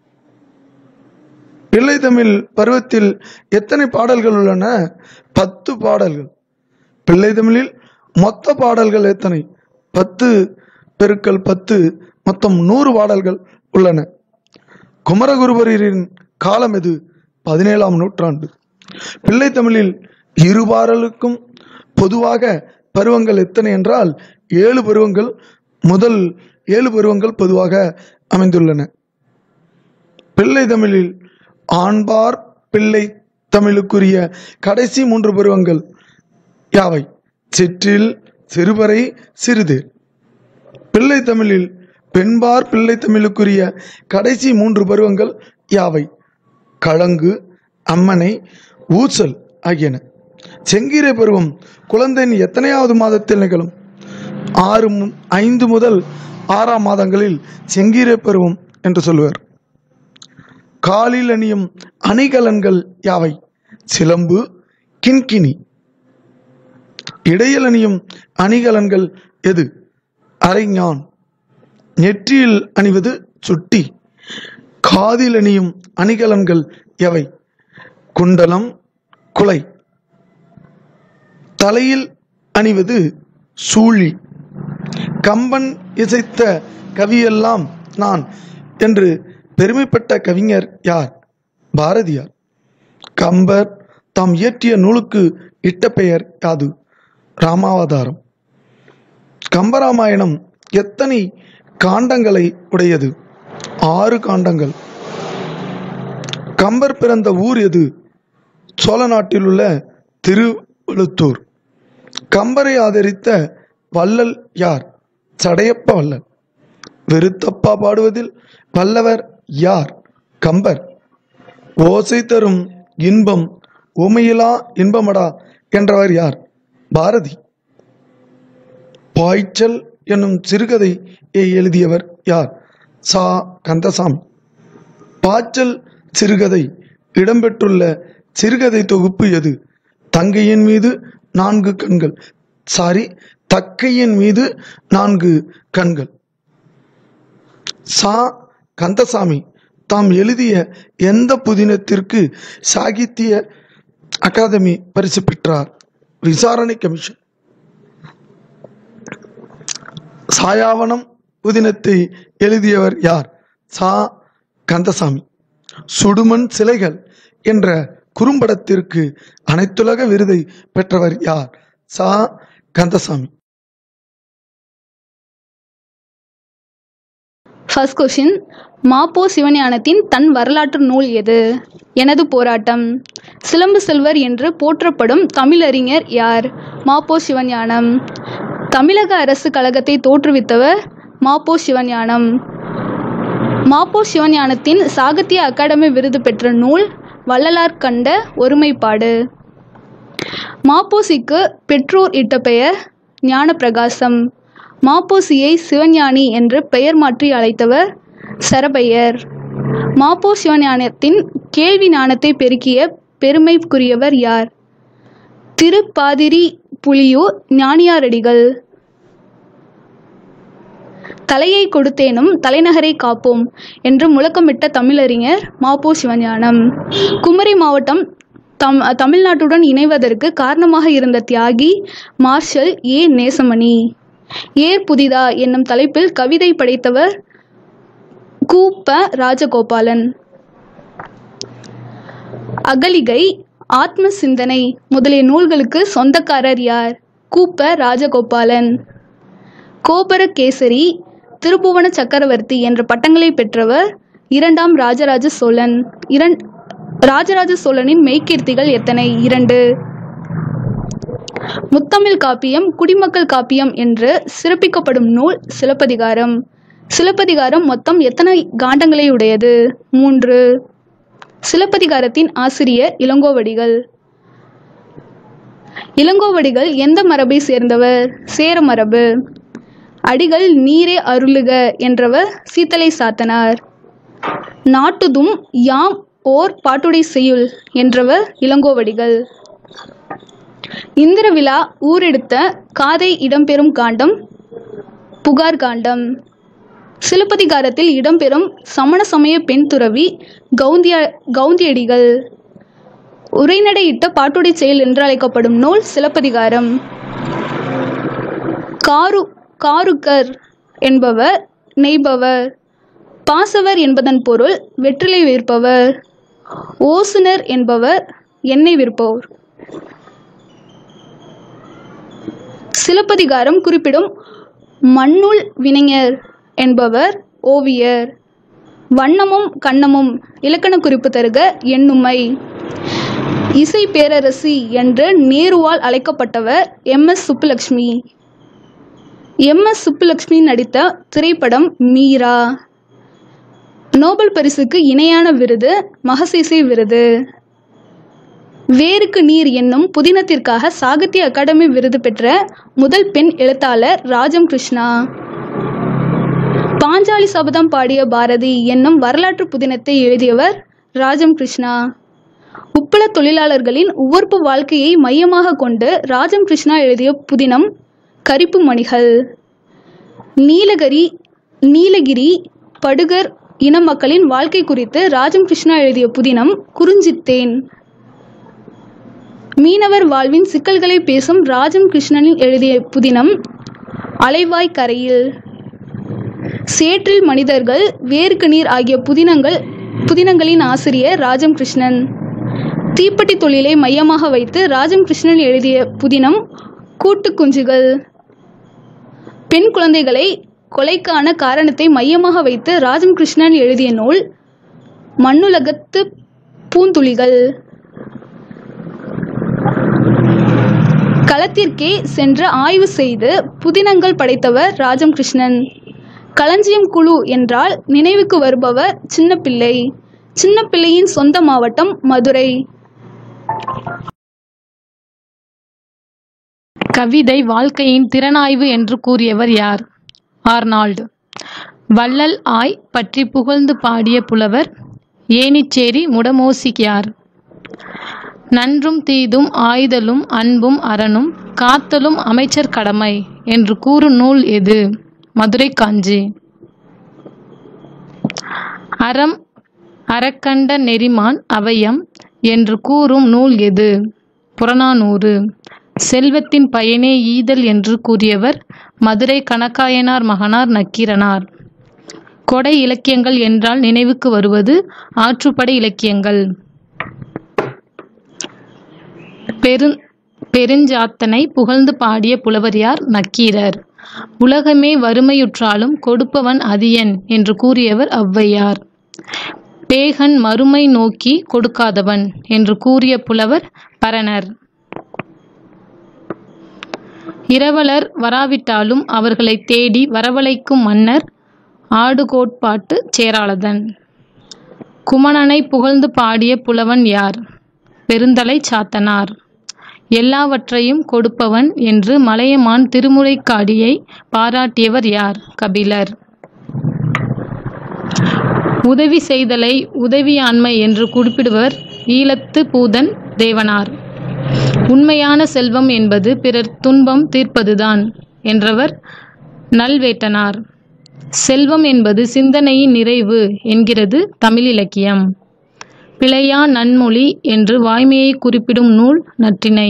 பிள்ளை தமிழ் பருவத்தில் எத்தனை பாடல்கள் உள்ளன பத்து பாடல்கள் பிள்ளை தமிழில் மொத்த பாடல்கள் எத்தனை பத்து பெருக்கல் பத்து மொத்தம் நூறு பாடல்கள் உள்ளன குமரகுருபரின் காலம் எது பதினேழாம் நூற்றாண்டு பிள்ளை தமிழில் இரு பாடலுக்கும் பொதுவாக பருவங்கள் எத்தனை என்றால் ஏழு பருவங்கள் முதல் ஏழு பருவங்கள் பொதுவாக அமைந்துள்ளன பிள்ளை தமிழில் ஆண்பார் பிள்ளை தமிழுக்குரிய கடைசி மூன்று பருவங்கள் யாவை சிற்றில் சிறுவரை சிறுதேர் பிள்ளை தமிழில் பெண்பார் பிள்ளை தமிழுக்குரிய கடைசி மூன்று பருவங்கள் யாவை கழங்கு அம்மனை ஊசல் ஆகியன செங்கீரை பருவம் குழந்தையின் எத்தனையாவது மாதத்தில் நிகழும் ஆறு மு- ஐந்து முதல் ஆறாம் மாதங்களில் செங்கீரை பருவம் என்று சொல்லுவார் காலில் அணியும் அணிகலன்கள் யாவை சிலம்பு கிண்கிணி இடையில் அணியும் அணிகலன்கள் எது அரைஞான் நெற்றியில் அணிவது சுட்டி காதில் அணியும் அணிகலன்கள் எவை குண்டலம் குலை தலையில் அணிவது சூழி கம்பன் இசைத்த கவியெல்லாம் நான் என்று பெருமைப்பட்ட கவிஞர் யார் பாரதியார் கம்பர் தாம் இயற்றிய நூலுக்கு இட்ட பெயர் யாது ராமாவதாரம் கம்பராமாயணம் எத்தனை காண்டங்களை உடையது ஆறு காண்டங்கள் கம்பர் பிறந்த ஊர் எது சோழ நாட்டில் உள்ள திருவழுத்தூர் கம்பரை ஆதரித்த வள்ளல் யார் சடையப்ப வள்ளல் வெறுத்தப்பா பாடுவதில் வல்லவர் யார் கம்பர் ஓசை தரும் இன்பம் உமையிலா இன்பமடா என்றவர் யார் பாரதி பாய்ச்சல் என்னும் சிறுகதையை எழுதியவர் யார் சா கந்தசாமி பாய்ச்சல் சிறுகதை இடம்பெற்றுள்ள சிறுகதை தொகுப்பு எது தங்கையின் மீது நான்கு கண்கள் சாரி தக்கையின் மீது நான்கு கண்கள் சா கந்தசாமி தாம் எழுதிய எந்த புதினத்திற்கு சாகித்ய அகாதமி பரிசு பெற்றார் விசாரணை கமிஷன் சாயாவனம் புதினத்தை எழுதியவர் யார் சா கந்தசாமி சுடுமண் சிலைகள் என்ற குறும்படத்திற்கு அனைத்துலக விருதை பெற்றவர் யார் சா கந்தசாமி ஃபர்ஸ்ட் கொஷின் மாப்போ சிவஞானத்தின் தன் வரலாற்று நூல் எது எனது போராட்டம் சிலம்பு செல்வர் என்று போற்றப்படும் தமிழறிஞர் யார் மாப்போ சிவஞானம் தமிழக அரசு கழகத்தை தோற்றுவித்தவர் மாப்போ சிவஞானம் மாப்போ சிவஞானத்தின் சாகித்ய அகாடமி விருது பெற்ற நூல் வள்ளலார் கண்ட ஒருமைப்பாடு மாப்போசிக்கு பெற்றோர் இட்ட பெயர் ஞானப்பிரகாசம் மாப்போசியை சிவஞானி என்று பெயர் மாற்றி அழைத்தவர் சரபையர் மாப்போ சிவஞானத்தின் கேள்வி ஞானத்தை பெருக்கிய பெருமைக்குரியவர் யார் திருப்பாதிரி புலியூர் ஞானியாரடிகள் தலையை கொடுத்தேனும் தலைநகரை காப்போம் என்று முழக்கமிட்ட தமிழறிஞர் மாப்போ சிவஞானம் குமரி மாவட்டம் தம் தமிழ்நாட்டுடன் இணைவதற்கு காரணமாக இருந்த தியாகி மார்ஷல் ஏ நேசமணி ஏர் புதிதா என்னும் தலைப்பில் கவிதை படைத்தவர் கு ப ராஜகோபாலன் அகலிகை ஆத்ம சிந்தனை முதலிய நூல்களுக்கு சொந்தக்காரர் யார் கூப்ப ராஜகோபாலன் கோபரகேசரி திருபுவன சக்கரவர்த்தி என்ற பட்டங்களை பெற்றவர் இரண்டாம் ராஜராஜ சோழன் இரண் ராஜராஜ சோழனின் மெய்கீர்த்திகள் எத்தனை இரண்டு முத்தமிழ் காப்பியம் குடிமக்கள் காப்பியம் என்று சிறப்பிக்கப்படும் நூல் சிலப்பதிகாரம் சிலப்பதிகாரம் மொத்தம் எத்தனை காண்டங்களை உடையது மூன்று சிலப்பதிகாரத்தின் ஆசிரியர் இளங்கோவடிகள் இளங்கோவடிகள் எந்த மரபை சேர்ந்தவர் சேர மரபு அடிகள் நீரே அருளுக என்றவர் சீத்தலை சாத்தனார் நாட்டுதும் யாம் ஓர் பாட்டுடை செய்யுள் என்றவர் இளங்கோவடிகள் இந்திர விழா ஊரெடுத்த காதை இடம்பெறும் காண்டம் புகார் காண்டம் சிலப்பதிகாரத்தில் இடம்பெறும் சமண சமய பெண் துறவி கவுந்திய கவுந்தியடிகள் உரைநடையிட்ட பாட்டுடை செயல் என்று அழைக்கப்படும் நூல் சிலப்பதிகாரம் காரு காருக்கர் என்பவர் நெய்பவர் பாசவர் என்பதன் பொருள் வெற்றிலை விற்பவர் ஓசுனர் என்பவர் எண்ணெய் விற்பவர் சிலப்பதிகாரம் குறிப்பிடும் மண்ணுள் வினைஞர் என்பவர் ஓவியர் வண்ணமும் கண்ணமும் இலக்கண குறிப்பு தருக எண்ணுமை இசை பேரரசி என்று நேருவால் அழைக்கப்பட்டவர் M S Subbulakshmi M S Subbulakshmi நடித்த திரைப்படம் மீரா நோபல் பரிசுக்கு இணையான விருது மகசேசே விருது வேருக்கு நீர் என்னும் புதினத்திற்காக சாகித்ய அகாடமி விருது பெற்ற முதல் பெண் எழுத்தாளர் ராஜம் கிருஷ்ணா பாஞ்சாலி சபதம் பாடிய பாரதி என்னும் வரலாற்று புதினத்தை எழுதியவர் ராஜம் கிருஷ்ணா உப்பள தொழிலாளர்களின் உவர்ப்பு வாழ்க்கையை மையமாக கொண்டு ராஜம் கிருஷ்ணா எழுதிய புதினம் கரிப்பு மணிகள் நீலகிரி நீலகிரி படுகர் இன மக்களின் வாழ்க்கை குறித்து ராஜம் கிருஷ்ணா எழுதிய புதினம் குறிஞ்சித்தேன் மீனவர் வாழ்வின் சிக்கல்களை பேசும் ராஜம் கிருஷ்ணனின் எழுதிய புதினம் அலைவாய் கரையில் சேற்றில் மனிதர்கள் வேருக்கு நீர் ஆகிய புதினங்கள் புதினங்களின் ஆசிரியர் ராஜம் கிருஷ்ணன் தீப்பெட்டி தொழிலை மையமாக வைத்து ராஜம் கிருஷ்ணன் எழுதிய புதினம் கூட்டு குஞ்சுகள் பெண் குழந்தைகளை கொலைக்கான காரணத்தை மையமாக வைத்து ராஜம் கிருஷ்ணன் எழுதிய நூல் மண்ணுலகத்து பூந்துளிகள் களத்திற்கே சென்று ஆய்வு செய்து புதினங்கள் படைத்தவர் ராஜம் கிருஷ்ணன் களஞ்சியம் குழு என்றால் நினைவுக்கு வருபவர் சின்னப்பிள்ளை சின்னப்பிள்ளையின் சொந்த மாவட்டம் மதுரை கவிதை வாழ்க்கையின் திறனாய்வு என்று கூறியவர் யார் ஆர்னால்டு வள்ளல் ஆய் பற்றி புகழ்ந்து பாடிய புலவர் ஏனிச்சேரி முடமோசியார் நன்றும் தீதும் ஆய்தலும் அன்பும் அறனும் காத்தலும் அமைச்சர் கடமை என்று கூறும் நூல் எது மதுரை காஞ்சி அறம் அறக்கண்ட நெறிமான் அவையம் என்று கூறும் நூல் எது புறநானூறு செல்வத்தின் பயனே ஈதல் என்று கூறியவர் மதுரை கணக்காயனார் மகனார் நக்கீரனார் கொடை இலக்கியங்கள் என்றால் நினைவுக்கு வருவது ஆற்றுப்படை இலக்கியங்கள் பெரு பெருஞ்சாத்தனை புகழ்ந்து பாடிய புலவர் யார் நக்கீரர் உலகமே வறுமையுற்றாலும் கொடுப்பவன் அதியன் என்று கூறியவர் ஔவையார் பேகன் மறுமை நோக்கி கொடுக்காதவன் என்று கூறிய புலவர் பரணர் இரவலர் வராவிட்டாலும் அவர்களை தேடி வரவழைக்கும் மன்னர் ஆடுகோட்பாட்டு சேராளதன் குமணனை புகழ்ந்து பாடிய புலவன் யார் பெருந்தலை சாத்தனார் எல்லாவற்றையும் கொடுப்பவன் என்று மலையமான் திருமுறைக்காடியை பாராட்டியவர் யார் கபிலர் உதவி செய்தலை உதவியாண்மை என்று குறிப்பிடுவர் ஈழத்து பூதன் தேவனார் உண்மையான செல்வம் என்பது பிறர் துன்பம் தீர்ப்பதுதான் என்றவர் நல்வேட்டனார் செல்வம் என்பது சிந்தனையின் நிறைவு என்கிறது தமிழ் இலக்கியம் பிழையா நன்மொழி என்று வாய்மையை குறிப்பிடும் நூல் நற்றினை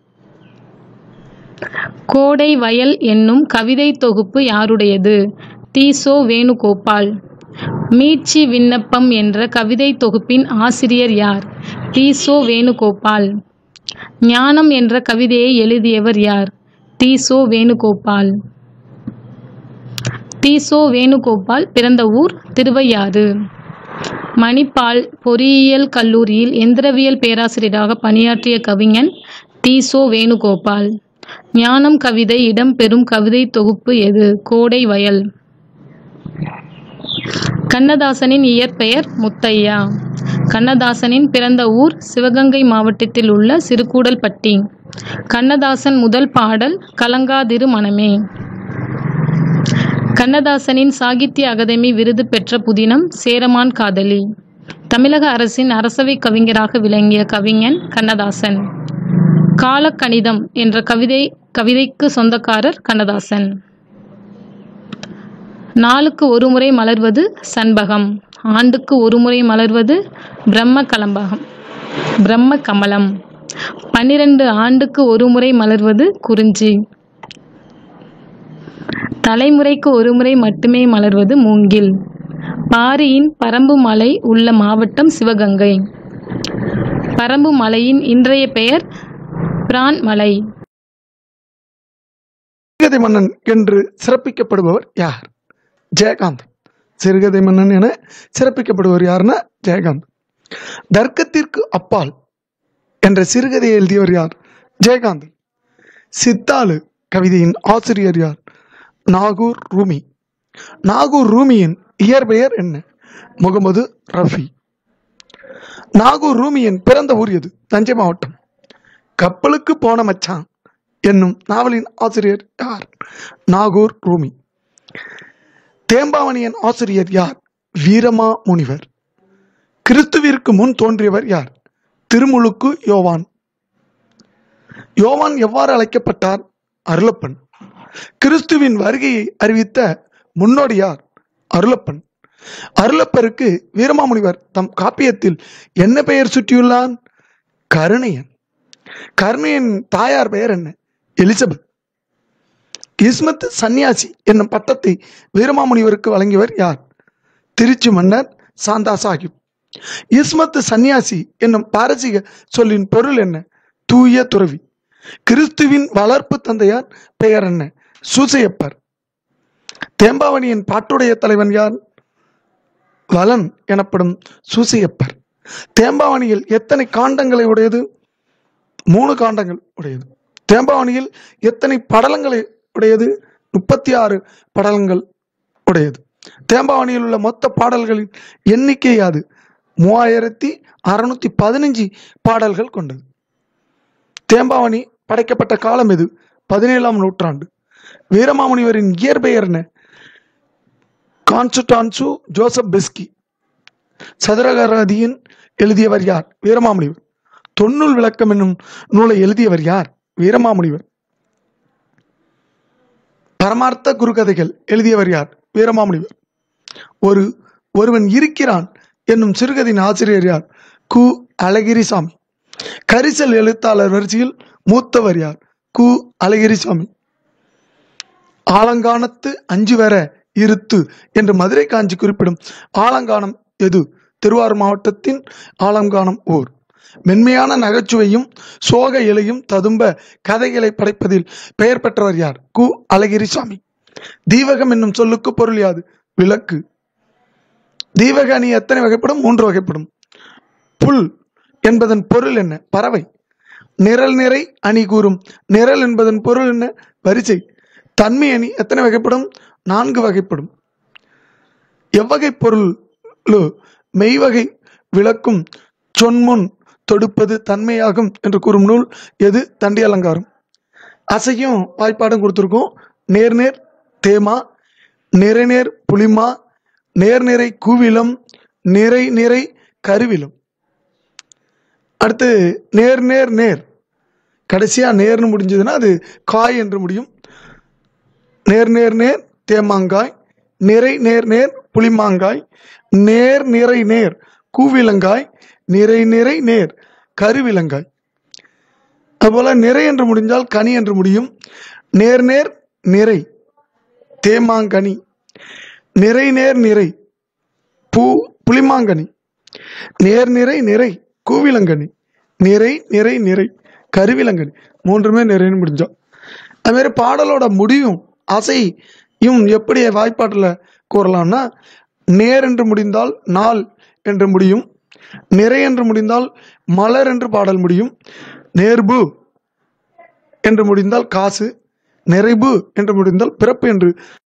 கோடை வயல் என்னும் கவிதை தொகுப்பு யாருடையது தீசோ வேணுகோபால் மீட்சி விண்ணப்பம் என்ற கவிதை தொகுப்பின் ஆசிரியர் யார் தீசோ வேணுகோபால் ஞானம் என்ற கவிதையை எழுதியவர் யார் தீசோ வேணுகோபால் தீசோ வேணுகோபால் பிறந்த ஊர் திருவையாறு மணிப்பால் பொறியியல் கல்லூரியில் எந்திரவியல் பேராசிரியராக பணியாற்றிய கவிஞன் தீசோ வேணுகோபால் ஞானம் கவிதை இடம்பெறும் கவிதை தொகுப்பு எது கோடை வயல் கண்ணதாசனின் இயற்பெயர் முத்தையா கண்ணதாசனின் பிறந்த ஊர் சிவகங்கை மாவட்டத்தில் உள்ள சிறுகூடல்பட்டி கண்ணதாசன் முதல் பாடல் கலங்காதிரு மனமே கண்ணதாசனின் சாகித்ய அகாதமி விருது பெற்ற புதினம் சேரமான் காதலி தமிழக அரசின் அரசவை கவிஞராக விளங்கிய கவிஞன் கண்ணதாசன் காலக்கணிதம் என்ற கவிதை கவிதைக்கு சொந்தக்காரர் கண்ணதாசன் நாளுக்கு ஒருமுறை மலர்வது சண்பகம் ஆண்டுக்கு ஒருமுறை மலர்வது பிரம்ம கலம்பகம் பிரம்ம கமலம் பன்னிரண்டு ஆண்டுக்கு ஒருமுறை மலர்வது குறிஞ்சி தலைமுறைக்கு ஒருமுறை மட்டுமே மலர்வது மூங்கில் பாரியின் பரம்பு மலை உள்ள மாவட்டம் சிவகங்கை பரம்பு மலையின் இன்றைய பெயர் பிரான் மலை சிறுகதை மன்னன் என்று சிறப்பிக்கப்படுபவர் யார் ஜெயகாந்த் சிறுகதை மன்னன் என சிறப்பிக்கப்படுபவர் யாருன்னா ஜெயகாந்த் தர்க்கத்திற்கு அப்பால் என்ற சிறுகதையை எழுதியவர் யார் ஜெயகாந்த் சித்தாளு கவிதையின் ஆசிரியர் யார் நாகூர் ரூமி நாகூர் ரூமியின் இயற்பெயர் என்ன முகமது ரஃபி நாகூர் ரூமியின் பிறந்த ஊர் எது தஞ்சை மாவட்டம் கப்பலுக்கு போன மச்சான் என்னும் நாவலின் ஆசிரியர் யார் நாகூர் ரூமி தேம்பாவணியின் ஆசிரியர் யார் வீரமா முனிவர் கிறிஸ்துவிற்கு முன் தோன்றியவர் யார் திருமுழுக்கு யோவான் யோவான் எவ்வாறு அழைக்கப்பட்டார் அருளப்பன் கிறிஸ்துவின் வருகையை அறிவித்த முன்னோடியார் அருளப்பன் அருளப்பருக்கு வீரமாமுனிவர் தம் காப்பியத்தில் என்ன பெயர் சுற்றியுள்ளான் கருணையன் கருணையன் தாயார் பெயர் என்ன எலிசபெத் இஸ்மத் சன்னியாசி என்னும் பட்டத்தை வீரமாமுனிவருக்கு வழங்கியவர் யார் திருச்சி மன்னர் சாந்தா சாஹிப் இஸ்மத் சன்னியாசி என்னும் பாரசீக சொல்லின் பொருள் என்ன தூய துறவி கிறிஸ்துவின் வளர்ப்பு தந்தையார் பெயர் என்ன சூசையப்பர் தேம்பாவணியின் பாட்டுடைய தலைவன் யார் வலன் எனப்படும் சூசையப்பர் தேம்பாவணியில் எத்தனை காண்டங்களை உடையது மூணு காண்டங்கள் உடையது தேம்பாவணியில் எத்தனை படலங்களை உடையது முப்பத்தி ஆறு படலங்கள் உடையது தேம்பாவணியில் உள்ள மொத்த பாடல்களின் எண்ணிக்கை அது மூவாயிரத்தி அறுநூத்தி பதினஞ்சு பாடல்கள் கொண்டது தேம்பாவணி படைக்கப்பட்ட காலம் எது பதினேழாம் நூற்றாண்டு வீரமாமுனிவரின் இயற்பெயர் என்ன கான்ஸ்டான்சு ஜோசப் பெஸ்கி சதுரகராதியின் எழுதியவர் யார் வீரமாமுனிவர் தொன்னூல் விளக்கம் என்னும் நூலை எழுதியவர் யார் வீரமாமுனிவர் பரமார்த்த குருகதைகள் எழுதியவர் யார் வீரமாமுனிவர் ஒரு ஒருவன் இருக்கிறான் என்னும் சிறுகதையின் ஆசிரியர் யார் கு அழகிரிசாமி கரிசல் எழுத்தாளர் வரிசையில் மூத்தவர் யார் கு அழகிரிசாமி ஆலங்கானத்து அஞ்சு வர இருத்து என்று மதுரை காஞ்சி குறிப்பிடும் ஆலங்கானம் எது திருவாரூர் மாவட்டத்தின் ஆலங்கானம் ஊர் மென்மையான நகைச்சுவையும் சோக இலையும் ததும்ப கதைகளை படைப்பதில் பெயர் பெற்றவர் யார் கு அழகிரிசாமி தீவகம் என்னும் சொல்லுக்கு பொருள் யாது விளக்கு தீவக அணி எத்தனை வகைப்படும் மூன்று வகைப்படும் புல் என்பதன் பொருள் என்ன பறவை நிரல் நிறை அணி கூறும் நிரல் என்பதன் பொருள் என்ன வரிசை தன்மை அணி எத்தனை வகைப்படும் நான்கு வகைப்படும் எவ்வகை பொருள் மெய்வகை விளக்கும் சொன்முன் தொடுப்பது தன்மையாகும் என்று கூறும் நூல் எது தண்டி அலங்காரம் அசையும் வாய்ப்பாடும் கொடுத்துருக்கோம் நேர்நேர் தேமா நிறைநேர் புளிமா நேர்நிறை கூவிலம் நிறை நிறை கருவிலம் அடுத்து நேர் நேர் நேர் கடைசியாக நேர்னு முடிஞ்சதுன்னா அது காய் என்று முடியும் நேர் நேர் நேர் தேமாங்காய் நிறை நேர் நேர் புளிமாங்காய் நேர் நிறை நேர் கூவிலங்காய் நிறை நிறை நேர் கருவிலங்காய் அதுபோல நிறை என்று முடிஞ்சால் கனி என்று முடியும் நேர் நேர் நிறை தேமாங்கனி நிறை நேர் நிறை பூ புளிமாங்கனி நேர் நிறை நிறை கூவிலங்கனி நிறை நிறை நிறை கருவிலங்கனி மூன்றுமே நிறைன்னு முடிஞ்சோம் அது மாதிரி பாடலோட முடிவும் அசையும் எப்படி வாய்ப்பாட்டில் கூறலாம்னா நேர் என்று முடிந்தால் நாள் என்று முடியும் நிறை என்று முடிந்தால் மலர் என்று பாடல் முடியும் நேர்பு என்று முடிந்தால் காசு நிறைவு என்று முடிந்தால் பிறப்பு என்று